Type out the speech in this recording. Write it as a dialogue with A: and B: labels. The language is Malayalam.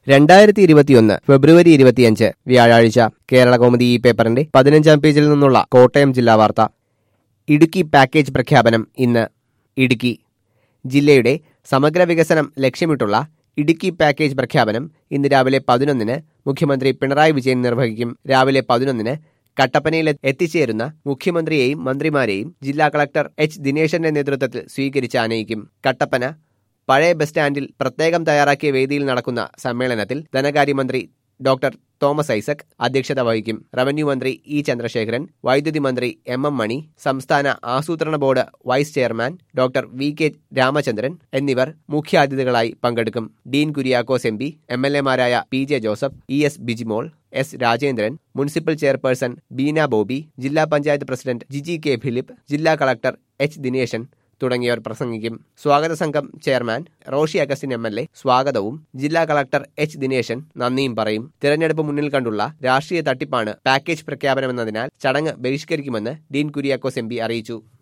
A: രണ്ടായിരത്തി ഇരുപത്തിയൊന്ന് ഫെബ്രുവരി ഇരുപത്തിയഞ്ച് വ്യാഴാഴ്ച കേരള കോമഡി ഈ പേപ്പറിന്റെ പതിനഞ്ചാം പേജിൽ നിന്നുള്ള കോട്ടയം ജില്ലാ വാർത്ത ഇടുക്കി പാക്കേജ് പ്രഖ്യാപനം ഇന്ന് ഇടുക്കി ജില്ലയുടെ സമഗ്ര വികസനം ലക്ഷ്യമിട്ടുള്ള ഇടുക്കി പാക്കേജ് പ്രഖ്യാപനം ഇന്ന് രാവിലെ പതിനൊന്നിന് മുഖ്യമന്ത്രി പിണറായി വിജയൻ നിർവഹിക്കും രാവിലെ പതിനൊന്നിന് കട്ടപ്പനയിൽ എത്തിച്ചേരുന്ന മുഖ്യമന്ത്രിയെയും മന്ത്രിമാരെയും ജില്ലാ കളക്ടർ എച്ച് ദിനേശന്റെ നേതൃത്വത്തിൽ സ്വീകരിച്ച് ആനയിക്കും കട്ടപ്പന പഴയ ബസ് സ്റ്റാൻഡിൽ പ്രത്യേകം തയ്യാറാക്കിയ വേദിയിൽ നടക്കുന്ന സമ്മേളനത്തിൽ ധനകാര്യമന്ത്രി ഡോക്ടർ തോമസ് ഐസക് അധ്യക്ഷത വഹിക്കും റവന്യൂ മന്ത്രി ഇ ചന്ദ്രശേഖരൻ വൈദ്യുതി മന്ത്രി എം എം മണി സംസ്ഥാന ആസൂത്രണ board vice chairman doctor V K Ramachandran എന്നിവർ മുഖ്യാതിഥികളായി പങ്കെടുക്കും Dean Kuriakose M P M L എമാരായ P J Joseph E S Bijimol S Rajendran municipal chairperson Beena Bobby ജില്ലാ panchayat president Jiji K Philip ജില്ലാ കളക്ടർ എച്ച് ദിനേശൻ തുടങ്ങിയവർ പ്രസംഗിക്കും സ്വാഗത സംഘം chairman Roshy Augustine M L A സ്വാഗതവും ജില്ലാ കളക്ടർ എച്ച് ദിനേശൻ നന്ദിയും പറയും തിരഞ്ഞെടുപ്പ് മുന്നിൽ കണ്ടുള്ള രാഷ്ട്രീയ തട്ടിപ്പാണ് പാക്കേജ് പ്രഖ്യാപനമെന്നതിനാൽ ചടങ്ങ് ബഹിഷ്കരിക്കുമെന്ന് ഡീൻ കുര്യാക്കോസ് എം അറിയിച്ചു